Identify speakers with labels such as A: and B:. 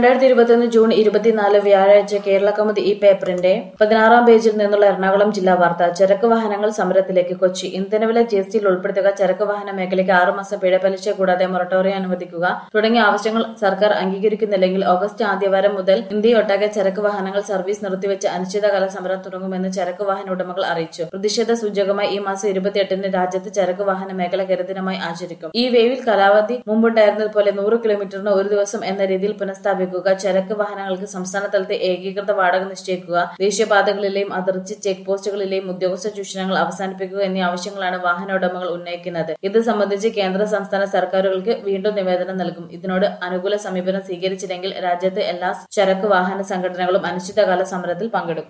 A: രണ്ടായിരത്തി ഇരുപത്തിയൊന്ന് ജൂൺ ഇരുപത്തിനാല് വ്യാഴാഴ്ച കേരള കൗമുദി ഈ പേപ്പറിന്റെ പതിനാറാം പേജിൽ നിന്നുള്ള എറണാകുളം ജില്ലാ വാർത്ത ചരക്ക് വാഹനങ്ങൾ സമരത്തിലേക്ക് കൊച്ചി ഇന്ധനവില ജി എസ് ടിയിൽ ഉൾപ്പെടുത്തുക ചരക്ക് വാഹന മേഖലയ്ക്ക് ആറുമാസം പിഴപലിശ കൂടാതെ മൊറട്ടോറിയം അനുവദിക്കുക തുടങ്ങിയ ആവശ്യങ്ങൾ സർക്കാർ അംഗീകരിക്കുന്നില്ലെങ്കിൽ ഓഗസ്റ്റ് ആദ്യവാരം മുതൽ ഇന്ത്യയൊട്ടാകെ ചരക്ക് വാഹനങ്ങൾ സർവീസ് നിർത്തിവെച്ച് അനിശ്ചിതകാല സമരം തുടങ്ങുമെന്ന് ചരക്ക് വാഹന ഉടമകൾ അറിയിച്ചു പ്രതിഷേധ സൂചകമായി ഈ മാസം ഇരുപത്തിയെട്ടിന് രാജ്യത്ത് ചരക്ക് വാഹന മേഖല കരിദിനമായി ആചരിക്കും ഈ വേവിൽ കാലാവധി മുമ്പുണ്ടായിരുന്നതുപോലെ നൂറ് കിലോമീറ്ററിന് ഒരു ദിവസം എന്ന രീതിയിൽ പുനഃസ്ഥാപിക്കുക ചരക്ക് വാഹനങ്ങൾക്ക് സംസ്ഥാന തലത്തിൽ ഏകീകൃത വാടക നിശ്ചയിക്കുക ദേശീയപാതകളിലെയും അതിർത്തി ചെക്ക് പോസ്റ്റുകളിലെയും ഉദ്യോഗസ്ഥ ചൂഷണങ്ങൾ അവസാനിപ്പിക്കുക എന്നീ ആവശ്യങ്ങളാണ് വാഹന ഉടമകൾ ഉന്നയിക്കുന്നത് ഇത് സംബന്ധിച്ച് കേന്ദ്ര സംസ്ഥാന സർക്കാരുകൾക്ക് വീണ്ടും നിവേദനം നൽകും ഇതിനോട് അനുകൂല സമീപനം സ്വീകരിച്ചില്ലെങ്കിൽ രാജ്യത്തെ എല്ലാ ചരക്ക് വാഹന സംഘടനകളും അനിശ്ചിതകാല സമരത്തിൽ പങ്കെടുക്കും